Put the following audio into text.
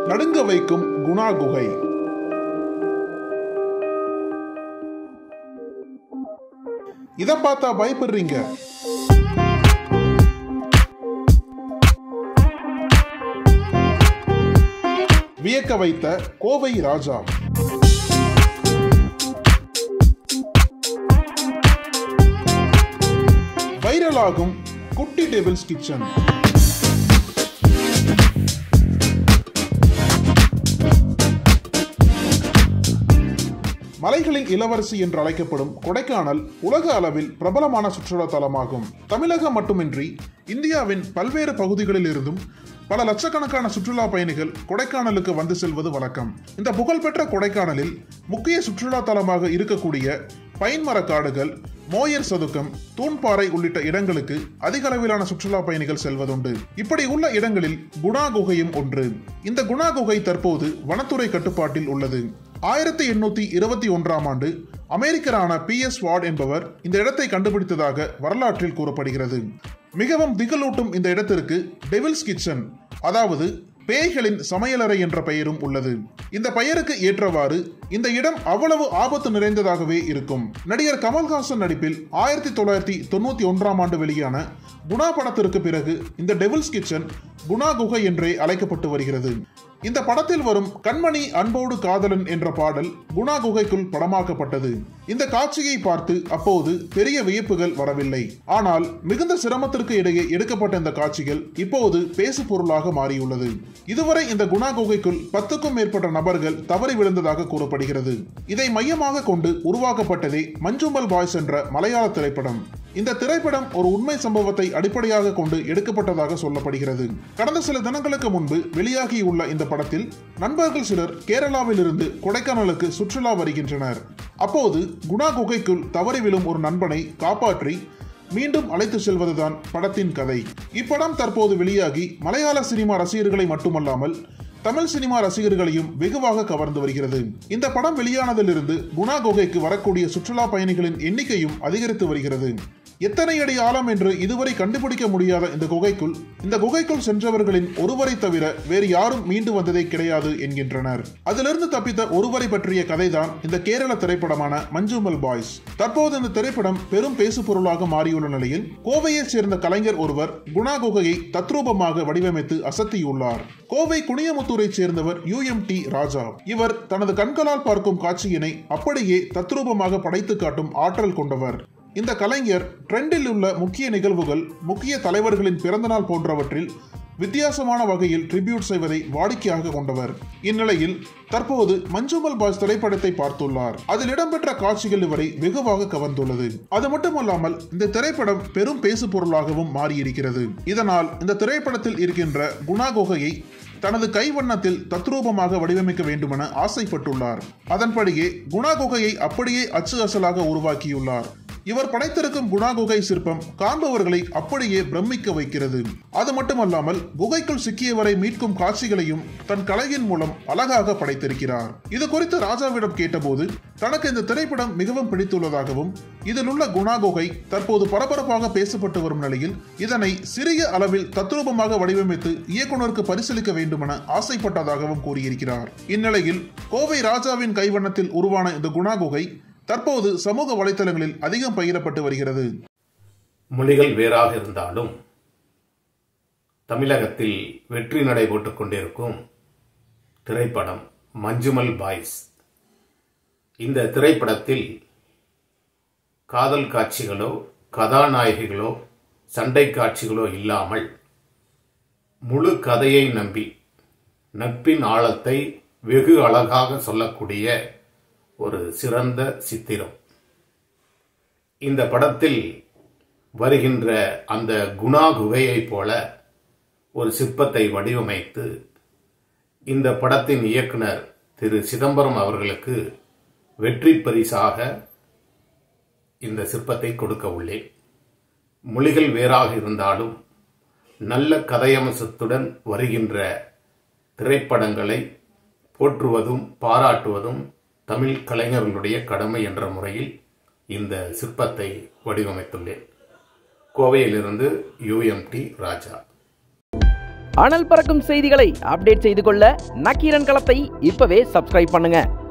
நடுங்க வைக்கும் குணா குகை இத பார்த்தா பயப்படுறீங்க வியக்க வைத்த கோவை ராஜா வைரலாகும் குட்டி டேபிள்ஸ் கிச்சன் மலைகளின் இளவரசி என்று அழைக்கப்படும் கொடைக்கானல் உலக அளவில் பிரபலமான சுற்றுலா தலமாகும் தமிழகம் மட்டுமின்றி இந்தியாவின் பல்வேறு பகுதிகளில் இருந்தும் பல லட்சக்கணக்கான சுற்றுலா பயணிகள் கொடைக்கானலுக்கு வந்து செல்வது வழக்கம் இந்த புகழ்பெற்ற கொடைக்கானலில் முக்கிய சுற்றுலா தலமாக இருக்கக்கூடிய பைன்மர காடுகள் மோயர் சதுக்கம் தூண்பாறை உள்ளிட்ட இடங்களுக்கு அதிக அளவிலான சுற்றுலா பயணிகள் செல்வதுண்டு இப்படி உள்ள இடங்களில் குணா குகையும் ஒன்று இந்த குணா குகை தற்போது வனத்துறை கட்டுப்பாட்டில் உள்ளது ஆயிரத்தி எண்ணூத்தி இருபத்தி ஒன்றாம் ஆண்டு அமெரிக்கரான பி எஸ் வார்ட் என்பவர் இந்த இடத்தை கண்டுபிடித்ததாக வரலாற்றில் கூறப்படுகிறது மிகவும் திகிலூட்டும் இந்த இடத்திற்கு டெவில்ஸ் கிச்சன் அதாவது பேய்களின் சமையலறை என்ற பெயரும் உள்ளது இந்த பெயருக்கு ஏற்றவாறு இந்த இடம் அவ்வளவு ஆபத்து நிறைந்ததாகவே இருக்கும் நடிகர் கமல்ஹாசன் நடிப்பில் ஆயிரத்தி தொள்ளாயிரத்தி தொண்ணூத்தி ஒன்றாம் ஆண்டு வெளியான குணா படத்திற்கு பிறகு இந்த டெவில்ஸ் கிச்சன் குணா குகை என்றே அழைக்கப்பட்டு வருகிறது இந்த படத்தில் வரும் கண்மணி அன்போடு காதலன் என்ற பாடல் குணா குகைக்குள் படமாக்கப்பட்டது இந்த காட்சியை பார்த்து அப்போது பெரிய வியப்புகள் வரவில்லை ஆனால் மிகுந்த சிரமத்திற்கு இடையே எடுக்கப்பட்ட இந்த காட்சிகள் இப்போது பேசு பொருளாக மாறியுள்ளது இதுவரை இந்த குணா குகைக்குள் பத்துக்கும் மேற்பட்ட நபர்கள் தவறி விழுந்ததாக கூறப்படுகிறது இதை மையமாக கொண்டு உருவாக்கப்பட்டதே மஞ்சுமல் பாய்ஸ் என்ற மலையாள திரைப்படம் இந்த திரைப்படம் ஒரு உண்மை சம்பவத்தை அடிப்படையாக கொண்டு எடுக்கப்பட்டதாக சொல்லப்படுகிறது கடந்த சில தினங்களுக்கு முன்பு வெளியாகியுள்ள இந்த படத்தில் நண்பர்கள் சிலர் கேரளாவில் இருந்து கொடைக்கானலுக்கு சுற்றுலா வருகின்றனர் அப்போது குணா குகைக்குள் தவறி விழும் ஒரு நண்பனை காப்பாற்றி மீண்டும் அழைத்து செல்வதுதான் படத்தின் கதை இப்படம் தற்போது வெளியாகி மலையாள சினிமா ரசிகர்களை மட்டுமல்லாமல் தமிழ் சினிமா ரசிகர்களையும் வெகுவாக கவர்ந்து வருகிறது இந்த படம் வெளியானதிலிருந்து குணா குகைக்கு வரக்கூடிய சுற்றுலா பயணிகளின் எண்ணிக்கையும் அதிகரித்து வருகிறது எத்தனை அடி ஆழம் என்று இதுவரை கண்டுபிடிக்க முடியாத இந்த குகைக்குள் இந்த குகைக்குள் சென்றவர்களின் ஒருவரை தவிர வேறு யாரும் மீண்டு வந்ததே கிடையாது என்கின்றனர் அதிலிருந்து தப்பித்த ஒருவரை பற்றிய கதைதான் இந்த கேரள திரைப்படமான மஞ்சுமல் பாய்ஸ் தற்போது இந்த திரைப்படம் பெரும் பேசு பொருளாக மாறியுள்ள நிலையில் கோவையைச் சேர்ந்த கலைஞர் ஒருவர் குணா குகையை தத்ரூபமாக வடிவமைத்து அசத்தியுள்ளார் கோவை குனியமுத்தூரைச் சேர்ந்தவர் யூ எம் டி ராஜா இவர் தனது கண்களால் பார்க்கும் காட்சியினை அப்படியே தத்ரூபமாக படைத்து காட்டும் ஆற்றல் கொண்டவர் இந்த கலைஞர் ட்ரெண்டில் உள்ள முக்கிய நிகழ்வுகள் முக்கிய தலைவர்களின் பிறந்தநாள் போன்றவற்றில் வித்தியாசமான வகையில் ட்ரிபியூட் செய்வதை வாடிக்கையாக கொண்டவர் இந்நிலையில் தற்போது மஞ்சுமல் பாய்ஸ் திரைப்படத்தை பார்த்துள்ளார் அதில் இடம்பெற்ற காட்சிகள் இவரை வெகுவாக கவர்ந்துள்ளது அது மட்டுமல்லாமல் இந்த திரைப்படம் பெரும் பேசு பொருளாகவும் மாறியிருக்கிறது இதனால் இந்த திரைப்படத்தில் இருக்கின்ற குணா குகையை தனது கைவண்ணத்தில் தத்ரூபமாக வடிவமைக்க வேண்டுமென ஆசைப்பட்டுள்ளார் அதன்படியே குணா குகையை அப்படியே அச்சு அசலாக உருவாக்கியுள்ளார் இவர் படைத்திருக்கும் குணா குகை சிற்பம் காண்பவர்களை அப்படியே பிரமிக்க வைக்கிறது அது மட்டுமல்லாமல் குகைக்குள் சிக்கியவரை மீட்கும் காட்சிகளையும் தன் கலையின் மூலம் அழகாக படைத்திருக்கிறார் இது குறித்து ராஜாவிடம் கேட்டபோது தனக்கு இந்த திரைப்படம் மிகவும் பிடித்துள்ளதாகவும் இதில் உள்ள குணா குகை தற்போது பரபரப்பாக பேசப்பட்டு வரும் நிலையில் இதனை சிறிய அளவில் தத்ரூபமாக வடிவமைத்து இயக்குனருக்கு பரிசீலிக்க வேண்டுமென ஆசைப்பட்டதாகவும் கூறியிருக்கிறார் இந்நிலையில் கோவை ராஜாவின் கைவண்ணத்தில் உருவான இந்த குணா குகை தற்போது சமூக வலைதளங்களில் அதிகம் பகிரப்பட்டு வருகிறது மொழிகள் வேறாக இருந்தாலும் தமிழகத்தில் வெற்றி நடை போட்டுக் கொண்டிருக்கும் திரைப்படம் மஞ்சுமல் பாய்ஸ் இந்த திரைப்படத்தில் காதல் காட்சிகளோ கதாநாயகிகளோ சண்டை காட்சிகளோ இல்லாமல் முழு கதையை நம்பி நட்பின் ஆழத்தை வெகு அழகாக சொல்லக்கூடிய ஒரு சிறந்த சித்திரம் இந்த படத்தில் வருகின்ற அந்த குணா குகையைப் போல ஒரு சிற்பத்தை வடிவமைத்து இந்த படத்தின் இயக்குனர் திரு சிதம்பரம் அவர்களுக்கு வெற்றி பரிசாக இந்த சிற்பத்தை கொடுக்க உள்ளேன் மொழிகள் வேறாக இருந்தாலும் நல்ல கதையம்சத்துடன் வருகின்ற திரைப்படங்களை போற்றுவதும் பாராட்டுவதும் தமிழ் கலைஞர்களுடைய கடமை என்ற முறையில் இந்த சிற்பத்தை வடிவமைத்துள்ளேன் கோவையிலிருந்து யூஎம்டி ராஜா அனல் பறக்கும் செய்திகளை அப்டேட் செய்து கொள்ள நக்கீரன் களத்தை இப்பவே சப்ஸ்கிரைப் பண்ணுங்க